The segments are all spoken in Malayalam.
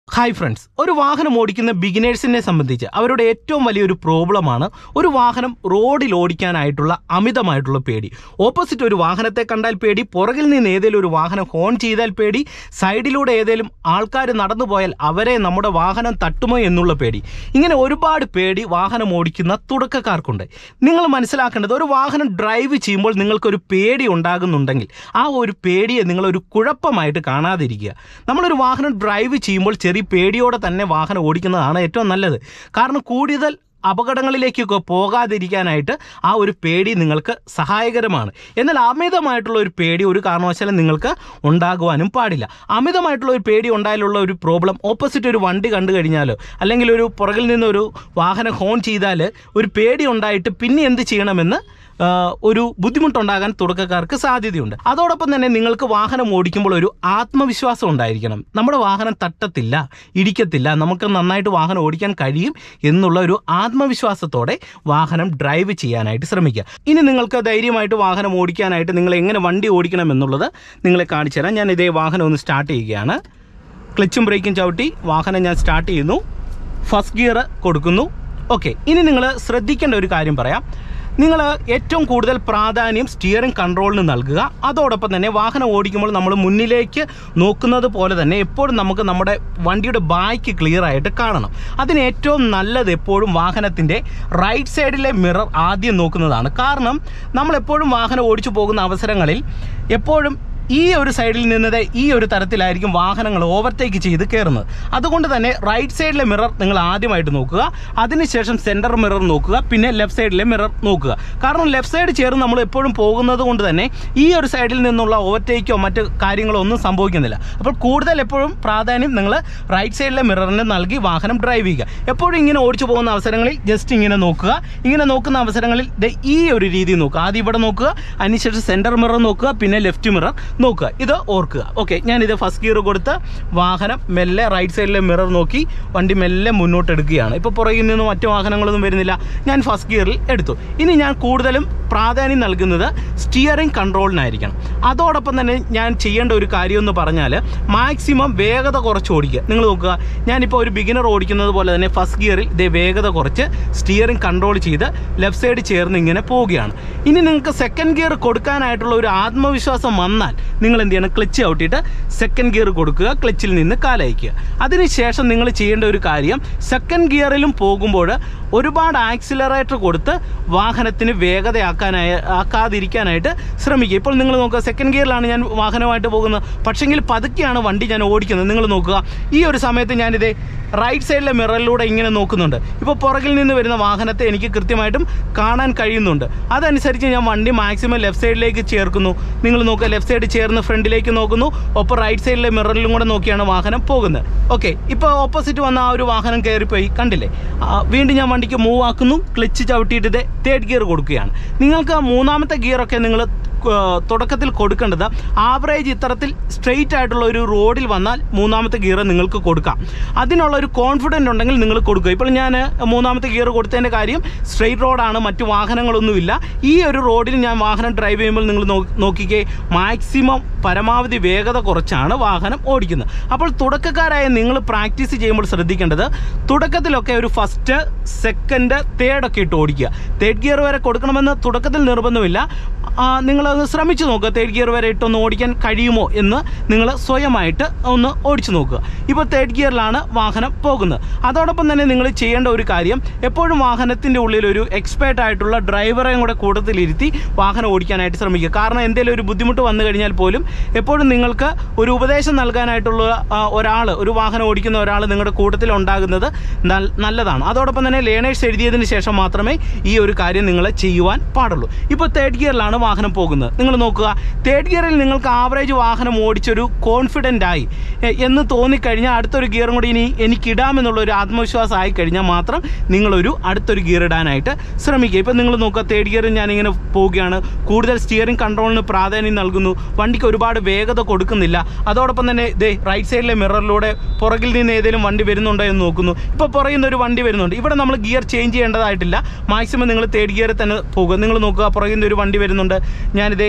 ഹായ് ഫ്രണ്ട്സ് ഒരു വാഹനം ഓടിക്കുന്ന ബിഗിനേഴ്സിനെ സംബന്ധിച്ച് അവരുടെ ഏറ്റവും വലിയൊരു പ്രോബ്ലമാണ് ഒരു വാഹനം റോഡിൽ ഓടിക്കാനായിട്ടുള്ള അമിതമായിട്ടുള്ള പേടി ഓപ്പോസിറ്റ് ഒരു വാഹനത്തെ കണ്ടാൽ പേടി പുറകിൽ നിന്ന് ഏതെങ്കിലും ഒരു വാഹനം ഹോൺ ചെയ്താൽ പേടി സൈഡിലൂടെ ഏതെങ്കിലും ആൾക്കാർ നടന്നു പോയാൽ അവരെ നമ്മുടെ വാഹനം തട്ടുമോ എന്നുള്ള പേടി ഇങ്ങനെ ഒരുപാട് പേടി വാഹനം ഓടിക്കുന്ന തുടക്കക്കാർക്കുണ്ട് നിങ്ങൾ മനസ്സിലാക്കേണ്ടത് ഒരു വാഹനം ഡ്രൈവ് ചെയ്യുമ്പോൾ നിങ്ങൾക്കൊരു പേടി ഉണ്ടാകുന്നുണ്ടെങ്കിൽ ആ ഒരു പേടിയെ നിങ്ങളൊരു കുഴപ്പമായിട്ട് കാണാതിരിക്കുക നമ്മളൊരു വാഹനം ഡ്രൈവ് ചെയ്യുമ്പോൾ ചെറിയ പേടിയോടെ തന്നെ വാഹനം ഓടിക്കുന്നതാണ് ഏറ്റവും നല്ലത് കാരണം കൂടുതൽ അപകടങ്ങളിലേക്കൊക്കെ പോകാതിരിക്കാനായിട്ട് ആ ഒരു പേടി നിങ്ങൾക്ക് സഹായകരമാണ് എന്നാൽ അമിതമായിട്ടുള്ള ഒരു പേടി ഒരു കാരണവശാലും നിങ്ങൾക്ക് ഉണ്ടാകുവാനും പാടില്ല അമിതമായിട്ടുള്ള ഒരു പേടി ഉണ്ടായാലുള്ള ഒരു പ്രോബ്ലം ഓപ്പോസിറ്റ് ഒരു വണ്ടി കണ്ടു കഴിഞ്ഞാലോ അല്ലെങ്കിൽ ഒരു പുറകിൽ നിന്നൊരു വാഹനം ഹോൺ ചെയ്താൽ ഒരു പേടി ഉണ്ടായിട്ട് പിന്നെ എന്ത് ചെയ്യണമെന്ന് ആ, ഒരു ബുദ്ധിമുട്ടുണ്ടാകാൻ തുടക്കക്കാർക്ക് സാധ്യതയുണ്ട് അതോടൊപ്പം തന്നെ നിങ്ങൾക്ക് വാഹനം ഓടിക്കുമ്പോൾ ഒരു ആത്മവിശ്വാസം ഉണ്ടായിരിക്കണം നമ്മുടെ വാഹനം തട്ടത്തില്ല ഇടിക്കത്തില്ല നമുക്ക് നന്നായിട്ട് വാഹനം ഓടിക്കാൻ കഴിയും എന്നുള്ള ഒരു ആത്മവിശ്വാസത്തോടെ വാഹനം ഡ്രൈവ് ചെയ്യാനായിട്ട് ശ്രമിക്കുക ഇനി നിങ്ങൾക്ക് ധൈര്യമായിട്ട് വാഹനം ഓടിക്കാനായിട്ട് നിങ്ങൾ എങ്ങനെ വണ്ടി ഓടിക്കണം എന്നുള്ളത് നിങ്ങളെ കാണിച്ചു തരാം ഞാൻ ഇതേ വാഹനം ഒന്ന് സ്റ്റാർട്ട് ചെയ്യുകയാണ് ക്ലച്ചും ബ്രേക്കും ചവിട്ടി വാഹനം ഞാൻ സ്റ്റാർട്ട് ചെയ്യുന്നു ഫസ്റ്റ് ഗിയർ കൊടുക്കുന്നു ഓക്കെ ഇനി നിങ്ങൾ ശ്രദ്ധിക്കേണ്ട ഒരു കാര്യം പറയാം നിങ്ങൾ ഏറ്റവും കൂടുതൽ പ്രാധാന്യം സ്റ്റിയറിംഗ് കൺട്രോളിന് നൽകുക അതോടൊപ്പം തന്നെ വാഹനം ഓടിക്കുമ്പോൾ നമ്മൾ മുന്നിലേക്ക് നോക്കുന്നത് പോലെ തന്നെ എപ്പോഴും നമുക്ക് നമ്മുടെ വണ്ടിയുടെ ബാക്ക് ക്ലിയർ ആയിട്ട് കാണണം അതിന് ഏറ്റവും നല്ലത് എപ്പോഴും വാഹനത്തിൻ്റെ റൈറ്റ് സൈഡിലെ മിറർ ആദ്യം നോക്കുന്നതാണ് കാരണം നമ്മൾ എപ്പോഴും വാഹനം ഓടിച്ചു പോകുന്ന അവസരങ്ങളിൽ എപ്പോഴും ഈ ഒരു സൈഡിൽ നിന്നത് ഈ ഒരു തരത്തിലായിരിക്കും വാഹനങ്ങൾ ഓവർടേക്ക് ചെയ്ത് കയറുന്നത് അതുകൊണ്ട് തന്നെ റൈറ്റ് സൈഡിലെ മിറർ നിങ്ങൾ ആദ്യമായിട്ട് നോക്കുക അതിനുശേഷം സെൻറ്റർ മിറർ നോക്കുക പിന്നെ ലെഫ്റ്റ് സൈഡിലെ മിറർ നോക്കുക കാരണം ലെഫ്റ്റ് സൈഡ് ചേർന്ന് നമ്മൾ എപ്പോഴും പോകുന്നത് കൊണ്ട് തന്നെ ഈ ഒരു സൈഡിൽ നിന്നുള്ള ഓവർടേക്കോ മറ്റ് കാര്യങ്ങളോ ഒന്നും സംഭവിക്കുന്നില്ല അപ്പോൾ കൂടുതൽ എപ്പോഴും പ്രാധാന്യം നിങ്ങൾ റൈറ്റ് സൈഡിലെ മിററിന് നൽകി വാഹനം ഡ്രൈവ് ചെയ്യുക എപ്പോഴും ഇങ്ങനെ ഓടിച്ചു പോകുന്ന അവസരങ്ങളിൽ ജസ്റ്റ് ഇങ്ങനെ നോക്കുക ഇങ്ങനെ നോക്കുന്ന അവസരങ്ങളിൽ ദേ ഈ ഒരു രീതി നോക്കുക ആദ്യം ഇവിടെ നോക്കുക അതിനുശേഷം സെൻറ്റർ മിറർ നോക്കുക പിന്നെ ലെഫ്റ്റ് മിറർ നോക്കുക ഇത് ഓർക്കുക ഓക്കെ ഞാനിത് ഫസ്റ്റ് ഗിയർ കൊടുത്ത് വാഹനം മെല്ലെ റൈറ്റ് സൈഡിലെ മിറർ നോക്കി വണ്ടി മെല്ലെ മുന്നോട്ട് എടുക്കുകയാണ് ഇപ്പോൾ പുറകിൽ നിന്ന് മറ്റു വാഹനങ്ങളൊന്നും വരുന്നില്ല ഞാൻ ഫസ്റ്റ് ഗിയറിൽ എടുത്തു ഇനി ഞാൻ കൂടുതലും പ്രാധാന്യം നൽകുന്നത് സ്റ്റിയറിംഗ് കൺട്രോളിനായിരിക്കണം അതോടൊപ്പം തന്നെ ഞാൻ ചെയ്യേണ്ട ഒരു കാര്യം എന്ന് പറഞ്ഞാൽ മാക്സിമം വേഗത കുറച്ച് ഓടിക്കുക നിങ്ങൾ നോക്കുക ഞാനിപ്പോൾ ഒരു ബിഗിനർ ഓടിക്കുന്നത് പോലെ തന്നെ ഫസ്റ്റ് ഗിയറിൽ ഇതേ വേഗത കുറച്ച് സ്റ്റിയറിംഗ് കൺട്രോൾ ചെയ്ത് ലെഫ്റ്റ് സൈഡ് ചേർന്ന് ഇങ്ങനെ പോവുകയാണ് ഇനി നിങ്ങൾക്ക് സെക്കൻഡ് ഗിയർ കൊടുക്കാനായിട്ടുള്ള ഒരു ആത്മവിശ്വാസം വന്നാൽ നിങ്ങൾ എന്ത് ചെയ്യണം ക്ലച്ച് ഔട്ടിയിട്ട് സെക്കൻഡ് ഗിയർ കൊടുക്കുക ക്ലച്ചിൽ നിന്ന് കാലയക്കുക അതിനുശേഷം നിങ്ങൾ ചെയ്യേണ്ട ഒരു കാര്യം സെക്കൻഡ് ഗിയറിലും പോകുമ്പോൾ ഒരുപാട് ആക്സിലറേറ്റർ കൊടുത്ത് വാഹനത്തിന് വേഗതയാക്കാനായ ആക്കാതിരിക്കാനായിട്ട് ശ്രമിക്കുക ഇപ്പോൾ നിങ്ങൾ നോക്കുക സെക്കൻഡ് ഗിയറിലാണ് ഞാൻ വാഹനമായിട്ട് പോകുന്നത് പക്ഷെങ്കിൽ പതുക്കെയാണ് വണ്ടി ഞാൻ ഓടിക്കുന്നത് നിങ്ങൾ നോക്കുക ഈ ഒരു സമയത്ത് ഞാനിത് റൈറ്റ് സൈഡിലെ മിററിലൂടെ ഇങ്ങനെ നോക്കുന്നുണ്ട് ഇപ്പോൾ പുറകിൽ നിന്ന് വരുന്ന വാഹനത്തെ എനിക്ക് കൃത്യമായിട്ടും കാണാൻ കഴിയുന്നുണ്ട് അതനുസരിച്ച് ഞാൻ വണ്ടി മാക്സിമം ലെഫ്റ്റ് സൈഡിലേക്ക് ചേർക്കുന്നു നിങ്ങൾ നോക്കുക ലെഫ്റ്റ് സൈഡ് ചേർന്ന് ഫ്രണ്ടിലേക്ക് നോക്കുന്നു ഒപ്പം റൈറ്റ് സൈഡിലെ മിററിലും കൂടെ നോക്കിയാണ് വാഹനം പോകുന്നത് ഓക്കെ ഇപ്പോൾ ഓപ്പോസിറ്റ് വന്ന ആ ഒരു വാഹനം കയറിപ്പോയി കണ്ടില്ലേ ആ, വീണ്ടും ഞാൻ വണ്ടിക്ക് മൂവ് ആക്കുന്നു ക്ലച്ച് ചവിട്ടിയിട്ട് ഇത് തേർഡ് ഗിയർ കൊടുക്കുകയാണ് നിങ്ങൾക്ക് ആ മൂന്നാമത്തെ ഗിയറൊക്കെ നിങ്ങൾ തുടക്കത്തിൽ കൊടുക്കേണ്ടത് ആവറേജ് ഇത്തരത്തിൽ സ്ട്രെയിറ്റ് ആയിട്ടുള്ള ഒരു റോഡിൽ വന്നാൽ മൂന്നാമത്തെ ഗിയർ നിങ്ങൾക്ക് കൊടുക്കാം അതിനുള്ള ഒരു കോൺഫിഡൻറ്റ് ഉണ്ടെങ്കിൽ നിങ്ങൾ കൊടുക്കുക ഇപ്പോൾ ഞാൻ മൂന്നാമത്തെ ഗിയർ കൊടുത്തതിൻ്റെ കാര്യം സ്ട്രെയിറ്റ് റോഡാണ് മറ്റു വാഹനങ്ങളൊന്നുമില്ല ഈ ഒരു റോഡിൽ ഞാൻ വാഹനം ഡ്രൈവ് ചെയ്യുമ്പോൾ നിങ്ങൾ നോ- നോക്കിക്കേ മാക്സിമം പരമാവധി വേഗത കുറച്ചാണ് വാഹനം ഓടിക്കുന്നത് അപ്പോൾ തുടക്കക്കാരായ നിങ്ങൾ പ്രാക്ടീസ് ചെയ്യുമ്പോൾ ശ്രദ്ധിക്കേണ്ടത് തുടക്കത്തിലൊക്കെ ഒരു ഫസ്റ്റ് സെക്കൻഡ് തേർഡ് ഒക്കെ ഇട്ട് ഓടിക്കുക തേർഡ് ഗിയർ വരെ കൊടുക്കണമെന്ന് തുടക്കത്തിൽ നിർബന്ധമില്ല ആ, നിങ്ങളത് ശ്രമിച്ചു നോക്കുക തേർഡ് ഗിയർ വരെ ഇട്ടൊന്ന് ഓടിക്കാൻ കഴിയുമോ എന്ന് നിങ്ങൾ സ്വയമായിട്ട് ഒന്ന് ഓടിച്ചു നോക്കുക ഇപ്പോൾ തേർഡ് ഗിയറിലാണ് വാഹനം പോകുന്നത് അതോടൊപ്പം തന്നെ നിങ്ങൾ ചെയ്യേണ്ട ഒരു കാര്യം എപ്പോഴും വാഹനത്തിൻ്റെ ഉള്ളിൽ ഒരു എക്സ്പേർട്ട് ആയിട്ടുള്ള ഡ്രൈവറെയും കൂടെ കൂട്ടത്തിലിരുത്തി വാഹനം ഓടിക്കാനായിട്ട് ശ്രമിക്കുക കാരണം എന്തെങ്കിലും ഒരു ബുദ്ധിമുട്ട് വന്നു കഴിഞ്ഞാൽ പോലും എപ്പോഴും നിങ്ങൾക്ക് ഒരു ഉപദേശം നൽകാനായിട്ടുള്ള ഒരാൾ ഒരു വാഹനം ഓടിക്കുന്ന ഒരാൾ നിങ്ങളുടെ കൂട്ടത്തിൽ ഉണ്ടാകുന്നത് നൽ- നല്ലതാണ് അതോടൊപ്പം തന്നെ ലേണേഴ്സ് എഴുതിയതിന് ശേഷം മാത്രമേ ഈ ഒരു കാര്യം നിങ്ങൾ ചെയ്യുവാൻ പാടുള്ളൂ ഇപ്പോൾ തേർഡ് ഗിയറിലാണ് വാഹനം പോകുന്നത് നിങ്ങൾ നോക്കുക തേർഡ് ഗിയറിൽ നിങ്ങൾക്ക് ആവറേജ് വാഹനം ഓടിച്ചൊരു കോൺഫിഡൻ്റ് ആയി എ- എന്ന് തോന്നിക്കഴിഞ്ഞാൽ അടുത്തൊരു ഗിയറും കൂടി ഇനി എനിക്കിടാമെന്നുള്ള ഒരു ആത്മവിശ്വാസം ആയി കഴിഞ്ഞാൽ മാത്രം നിങ്ങളൊരു അടുത്തൊരു ഗിയർ ഇടാനായിട്ട് ശ്രമിക്കുക ഇപ്പം നിങ്ങൾ നോക്കുക തേർഡ് ഗിയറിൽ ഞാനിങ്ങനെ പോവുകയാണ് കൂടുതൽ സ്റ്റിയറിംഗ് കൺട്രോളിന് പ്രാധാന്യം നൽകുന്നു വണ്ടിക്ക് ഒരുപാട് വേഗത കൊടുക്കുന്നില്ല അതോടൊപ്പം തന്നെ ദേ റൈറ്റ് സൈഡിലെ മിററിലൂടെ പുറകിൽ നിന്ന് ഏതെങ്കിലും വണ്ടി വരുന്നുണ്ടോ എന്ന് നോക്കുന്നു ഇപ്പോൾ പുറകിൽ നിന്ന് ഒരു വണ്ടി വരുന്നുണ്ട് ഇവിടെ നമ്മൾ ഗിയർ ചേഞ്ച് ചെയ്യേണ്ടതായിട്ടില്ല മാക്സിമം നിങ്ങൾ തേർഡ് ഗിയറിൽ തന്നെ പോകുക നിങ്ങൾ നോക്കുക പുറകിൽ നിന്ന് ഒരു വണ്ടി വരുന്നുണ്ട് ഞാനിതേ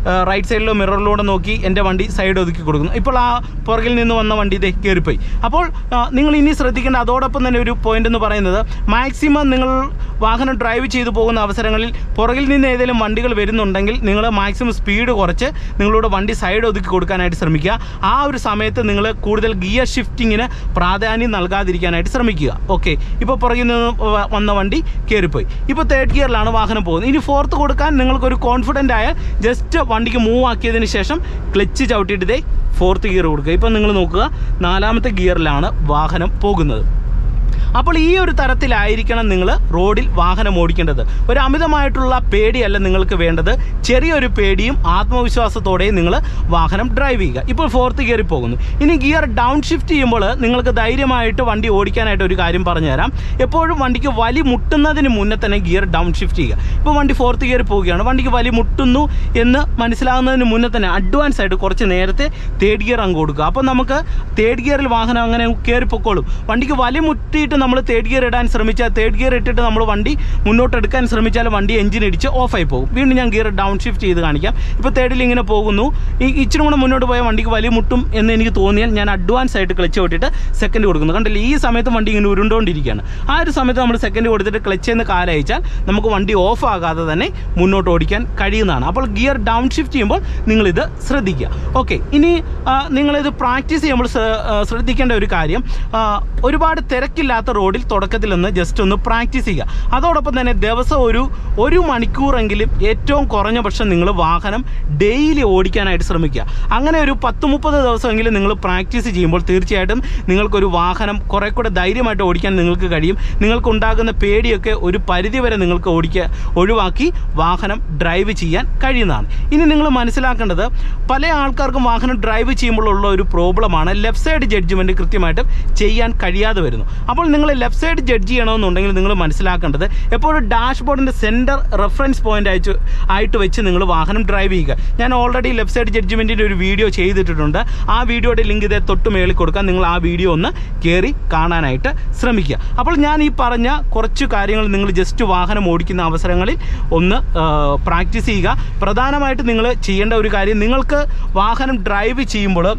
റൈറ്റ് സൈഡിലോ മിററിലൂടെ നോക്കി എൻ്റെ വണ്ടി സൈഡ് ഒതുക്കി കൊടുക്കുന്നു ഇപ്പോൾ ആ പുറകിൽ നിന്ന് വന്ന വണ്ടി ഇതേ കയറിപ്പോയി അപ്പോൾ ആ, നിങ്ങൾ ഇനി ശ്രദ്ധിക്കേണ്ട അതോടൊപ്പം തന്നെ ഒരു പോയിന്റ് എന്ന് പറയുന്നത് മാക്സിമം നിങ്ങൾ വാഹനം ഡ്രൈവ് ചെയ്തു പോകുന്ന അവസരങ്ങളിൽ പുറകിൽ നിന്ന് ഏതെങ്കിലും വണ്ടികൾ വരുന്നുണ്ടെങ്കിൽ നിങ്ങൾ മാക്സിമം സ്പീഡ് കുറച്ച് നിങ്ങളുടെ വണ്ടി സൈഡ് ഒതുക്കി കൊടുക്കാനായിട്ട് ശ്രമിക്കുക ആ ഒരു സമയത്ത് നിങ്ങൾ കൂടുതൽ ഗിയർ ഷിഫ്റ്റിങ്ങിന് പ്രാധാന്യം നൽകാതിരിക്കാനായിട്ട് ശ്രമിക്കുക ഓക്കെ ഇപ്പോൾ പുറകിൽ നിന്ന് വ- വന്ന വണ്ടി കയറിപ്പോയി ഇപ്പോൾ തേർഡ് ഗിയറിലാണ് വാഹനം പോകുന്നത് ഇനി ഫോർത്ത് കൊടുക്കാൻ നിങ്ങൾക്കൊരു കോൺഫിഡൻ്റ് ആയ ജസ്റ്റ് വണ്ടിക്ക് മൂവ് ആക്കിയതിന് ശേഷം ക്ലച്ച് ചവിട്ടിയിട്ട് ഇതേ ഫോർത്ത് ഗിയർ കൊടുക്കുക ഇപ്പം നിങ്ങൾ നോക്കുക നാലാമത്തെ ഗിയറിലാണ് വാഹനം പോകുന്നത് അപ്പോൾ ഈ ഒരു തരത്തിലായിരിക്കണം നിങ്ങൾ റോഡിൽ വാഹനം ഓടിക്കേണ്ടത് ഒരു അമിതമായിട്ടുള്ള പേടിയല്ല നിങ്ങൾക്ക് വേണ്ടത് ചെറിയൊരു പേടിയും ആത്മവിശ്വാസത്തോടെയും നിങ്ങൾ വാഹനം ഡ്രൈവ് ചെയ്യുക ഇപ്പോൾ ഫോർത്ത് ഗിയറിൽ പോകുന്നു ഇനി ഗിയർ ഡൗൺ ഷിഫ്റ്റ് ചെയ്യുമ്പോൾ നിങ്ങൾക്ക് ധൈര്യമായിട്ട് വണ്ടി ഓടിക്കാനായിട്ട് ഒരു കാര്യം പറഞ്ഞുതരാം എപ്പോഴും വണ്ടിക്ക് വലി മുട്ടുന്നതിന് മുന്നേ തന്നെ ഗിയർ ഡൗൺ ഷിഫ്റ്റ് ചെയ്യുക ഇപ്പോൾ വണ്ടി ഫോർത്ത് ഗിയറിൽ പോവുകയാണ് വണ്ടിക്ക് വലി മുട്ടുന്നു എന്ന് മനസ്സിലാകുന്നതിന് മുന്നേ തന്നെ അഡ്വാൻസ് ആയിട്ട് കുറച്ച് നേരത്തെ തേർഡ് ഗിയർ അങ്ങ് കൊടുക്കുക അപ്പോൾ നമുക്ക് തേർഡ് ഗിയറിൽ വാഹനം അങ്ങനെ കയറി പൊക്കോളും വണ്ടിക്ക് വലി മുട്ടിയിട്ട് നമ്മൾ തേർഡ് ഗിയർ ഇടാൻ ശ്രമിച്ചാൽ തേർഡ് ഗിയർ ഇട്ടിട്ട് നമ്മൾ വണ്ടി മുന്നോട്ട് എടുക്കാൻ ശ്രമിച്ചാൽ വണ്ടി എഞ്ചിൻ ഇടിച്ച് ഓഫായി പോകും വീണ്ടും ഞാൻ ഗിയർ ഡൗൺ ഷിഫ്റ്റ് ചെയ്ത് കാണിക്കാം ഇപ്പോൾ തേർഡിൽ ഇങ്ങനെ പോകുന്നു ഈ ഇച്ചിരി കൂടെ മുന്നോട്ട് പോയാൽ വണ്ടിക്ക് വലിയ മുട്ടും എന്ന് എനിക്ക് തോന്നിയാൽ ഞാൻ അഡ്വാൻസ് ആയിട്ട് ക്ലച്ച് വിട്ടിട്ട് സെക്കൻഡ് കൊടുക്കുന്നു കണ്ടില്ലേ ഈ സമയത്ത് വണ്ടി ഇങ്ങനെ ഉരുണ്ടുകൊണ്ടിരിക്കുകയാണ് ആ ഒരു സമയത്ത് നമ്മൾ സെക്കൻഡ് കൊടുത്തിട്ട് ക്ലച്ച് എന്ന് കാലയച്ചാൽ നമുക്ക് വണ്ടി ഓഫ് ആകാതെ തന്നെ മുന്നോട്ട് ഓടിക്കാൻ കഴിയുന്നതാണ് അപ്പോൾ ഗിയർ ഡൗൺ ഷിഫ്റ്റ് ചെയ്യുമ്പോൾ നിങ്ങളിത് ശ്രദ്ധിക്കുക ഓക്കെ ഇനി ആ, നിങ്ങളിത് പ്രാക്ടീസ് ചെയ്യുമ്പോൾ ശ്ര- ആ, ശ്രദ്ധിക്കേണ്ട ഒരു കാര്യം ആ, ഒരുപാട് തിരക്കില്ലാത്ത റോഡിൽ തുടക്കത്തിൽ ഒന്ന് ജസ്റ്റ് ഒന്ന് പ്രാക്ടീസ് ചെയ്യുക അതോടൊപ്പം തന്നെ ദിവസം ഒരു ഒരു മണിക്കൂറെങ്കിലും ഏറ്റവും കുറഞ്ഞ പക്ഷം നിങ്ങൾ വാഹനം ഡെയിലി ഓടിക്കാനായിട്ട് ശ്രമിക്കുക അങ്ങനെ ഒരു പത്ത് മുപ്പത് ദിവസമെങ്കിലും നിങ്ങൾ പ്രാക്ടീസ് ചെയ്യുമ്പോൾ തീർച്ചയായിട്ടും നിങ്ങൾക്കൊരു വാഹനം കുറേ കൂടെ ധൈര്യമായിട്ട് ഓടിക്കാൻ നിങ്ങൾക്ക് കഴിയും നിങ്ങൾക്കുണ്ടാകുന്ന പേടിയൊക്കെ ഒരു പരിധി വരെ നിങ്ങൾക്ക് ഓടിക്കുക ഒഴിവാക്കി വാഹനം ഡ്രൈവ് ചെയ്യാൻ കഴിയുന്നതാണ് ഇനി നിങ്ങൾ മനസ്സിലാക്കേണ്ടത് പല ആൾക്കാർക്കും വാഹനം ഡ്രൈവ് ചെയ്യുമ്പോഴുള്ള ഒരു പ്രോബ്ലമാണ് ലെഫ്റ്റ് സൈഡ് ജഡ്ജ്മെൻറ്റ് കൃത്യമായിട്ട് ചെയ്യാൻ കഴിയാതെ വരുന്നു അപ്പോൾ നിങ്ങൾ ലെഫ്റ്റ് സൈഡ് ജഡ്ജ് ചെയ്യണമെന്നുണ്ടെങ്കിൽ നിങ്ങൾ മനസ്സിലാക്കേണ്ടത് എപ്പോഴും ഡാഷ്ബോർഡിൻ്റെ സെൻറ്റർ റെഫറൻസ് പോയിന്റ് അയച്ചു ആയിട്ട് വെച്ച് നിങ്ങൾ വാഹനം ഡ്രൈവ് ചെയ്യുക ഞാൻ ഓൾറെഡി ലെഫ്റ്റ് സൈഡ് ജഡ്ജ്മെൻറ്റിൻ്റെ ഒരു വീഡിയോ ചെയ്തിട്ടുണ്ട് ആ വീഡിയോയുടെ ലിങ്ക് ഇതേ തൊട്ട് മേളിൽ കൊടുക്കാം നിങ്ങൾ ആ വീഡിയോ ഒന്ന് കയറി കാണാനായിട്ട് ശ്രമിക്കുക അപ്പോൾ ഞാൻ ഈ പറഞ്ഞ കുറച്ച് കാര്യങ്ങൾ നിങ്ങൾ ജസ്റ്റ് വാഹനം ഓടിക്കുന്ന അവസരങ്ങളിൽ ഒന്ന് പ്രാക്ടീസ് ചെയ്യുക പ്രധാനമായിട്ട് നിങ്ങൾ ചെയ്യേണ്ട ഒരു കാര്യം നിങ്ങൾക്ക് വാഹനം ഡ്രൈവ് ചെയ്യുമ്പോൾ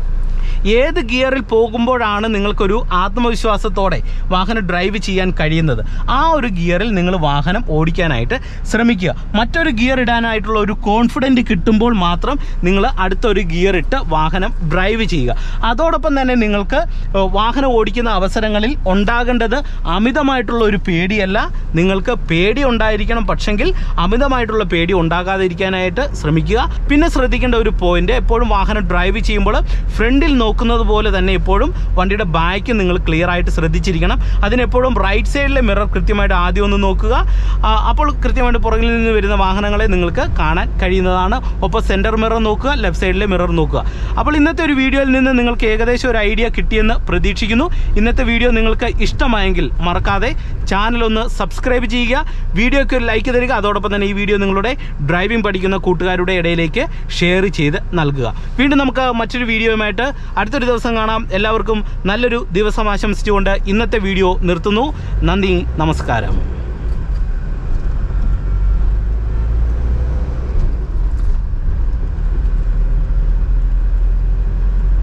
ഏത് ഗിയറിൽ പോകുമ്പോഴാണ് നിങ്ങൾക്കൊരു ആത്മവിശ്വാസത്തോടെ വാഹനം ഡ്രൈവ് ചെയ്യാൻ കഴിയുന്നത് ആ ഒരു ഗിയറിൽ നിങ്ങൾ വാഹനം ഓടിക്കാനായിട്ട് ശ്രമിക്കുക മറ്റൊരു ഗിയർ ഇടാനായിട്ടുള്ള ഒരു കോൺഫിഡൻറ്റ് കിട്ടുമ്പോൾ മാത്രം നിങ്ങൾ അടുത്തൊരു ഗിയർ ഇട്ട് വാഹനം ഡ്രൈവ് ചെയ്യുക അതോടൊപ്പം തന്നെ നിങ്ങൾക്ക് ഏഹ്, വാഹനം ഓടിക്കുന്ന അവസരങ്ങളിൽ ഉണ്ടാകേണ്ടത് അമിതമായിട്ടുള്ള ഒരു പേടിയല്ല നിങ്ങൾക്ക് പേടി ഉണ്ടായിരിക്കണം പക്ഷെങ്കിൽ അമിതമായിട്ടുള്ള പേടി ഉണ്ടാകാതിരിക്കാനായിട്ട് ശ്രമിക്കുക പിന്നെ ശ്രദ്ധിക്കേണ്ട ഒരു പോയിന്റ് എപ്പോഴും വാഹനം ഡ്രൈവ് ചെയ്യുമ്പോൾ ഫ്രണ്ടിൽ നോക്കുന്നത് പോലെ തന്നെ എപ്പോഴും വണ്ടിയുടെ ബാക്ക് നിങ്ങൾ ക്ലിയർ ആയിട്ട് ശ്രദ്ധിച്ചിരിക്കണം അതിനെപ്പോഴും റൈറ്റ് സൈഡിലെ മിറർ കൃത്യമായിട്ട് ആദ്യം ഒന്ന് നോക്കുക ആ, അപ്പോൾ കൃത്യമായിട്ട് പുറകിൽ നിന്ന് വരുന്ന വാഹനങ്ങളെ നിങ്ങൾക്ക് കാണാൻ കഴിയുന്നതാണ് ഒപ്പം സെൻറ്റർ മിറർ നോക്കുക ലെഫ്റ്റ് സൈഡിലെ മിറർ നോക്കുക അപ്പോൾ ഇന്നത്തെ ഒരു വീഡിയോയിൽ നിന്ന് നിങ്ങൾക്ക് ഏകദേശം ഒരു ഐഡിയ കിട്ടിയെന്ന് പ്രതീക്ഷിക്കുന്നു ഇന്നത്തെ വീഡിയോ നിങ്ങൾക്ക് ഇഷ്ടമായെങ്കിൽ മറക്കാതെ ചാനൽ ഒന്ന് സബ്സ്ക്രൈബ് ചെയ്യുക വീഡിയോയ്ക്ക് ഒരു ലൈക്ക് തരിക അതോടൊപ്പം തന്നെ ഈ വീഡിയോ നിങ്ങളുടെ ഡ്രൈവിംഗ് പഠിക്കുന്ന കൂട്ടുകാരുടെ ഇടയിലേക്ക് ഷെയർ ചെയ്ത് നൽകുക വീണ്ടും നമുക്ക് മറ്റൊരു വീഡിയോയുമായിട്ട് അടുത്തൊരു ദിവസം കാണാം എല്ലാവർക്കും നല്ലൊരു ദിവസം ആശംസിച്ചുകൊണ്ട് ഇന്നത്തെ വീഡിയോ നിർത്തുന്നു നന്ദി നമസ്കാരം